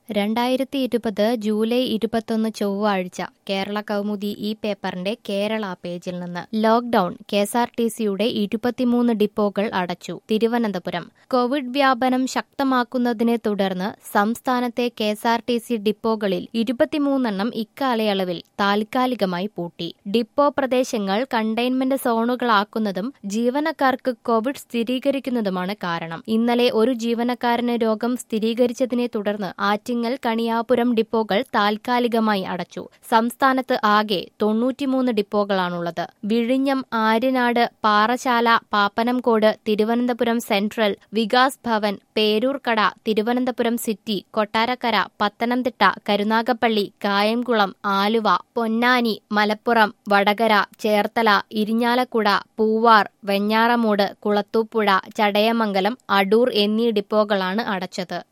രണ്ടായിരത്തി ഇരുപത് ജൂലൈ ഇരുപത്തൊന്ന് ചൊവ്വാഴ്ച കേരള കൗമുദി ഈ പേപ്പറിന്റെ കേരള പേജിൽ നിന്ന് lockdown K S R T സിയുടെ ഇരുപത്തിമൂന്ന് ഡിപ്പോകൾ അടച്ചു തിരുവനന്തപുരം കോവിഡ് വ്യാപനം ശക്തമാക്കുന്നതിനെ തുടർന്ന് സംസ്ഥാനത്തെ K S R T C ഡിപ്പോകളിൽ ഇരുപത്തിമൂന്നെണ്ണം ഇക്കാലയളവിൽ താൽക്കാലികമായി പൂട്ടി ഡിപ്പോ പ്രദേശങ്ങൾ കണ്ടെയ്ൻമെന്റ് സോണുകളാക്കുന്നതും ജീവനക്കാർക്ക് കോവിഡ് സ്ഥിരീകരിക്കുന്നതുമാണ് കാരണം ഇന്നലെ ഒരു ജീവനക്കാരന് രോഗം സ്ഥിരീകരിച്ചതിനെ തുടർന്ന് ആറ്റിങ്ങൽ കണിയാപുരം ഡിപ്പോകൾ താൽക്കാലികമായി അടച്ചു സംസ്ഥാനത്ത് ആകെ തൊണ്ണൂറ്റിമൂന്ന് ഡിപ്പോകളാണുള്ളത് വിഴിഞ്ഞം ആര്യനാട് പാറശാല പാപ്പനംകോട് തിരുവനന്തപുരം സെൻട്രൽ വികാസ് ഭവൻ പേരൂർക്കട തിരുവനന്തപുരം സിറ്റി കൊട്ടാരക്കര പത്തനംതിട്ട കരുനാഗപ്പള്ളി കായംകുളം ആലുവ പൊന്നാനി മലപ്പുറം വടകര ചേർത്തല ഇരിഞ്ഞാലക്കുട പൂവാർ വെഞ്ഞാറമൂട് കുളത്തൂപ്പുഴ ചടയമംഗലം അടൂർ എന്നീ ഡിപ്പോകളാണ് അടച്ചത്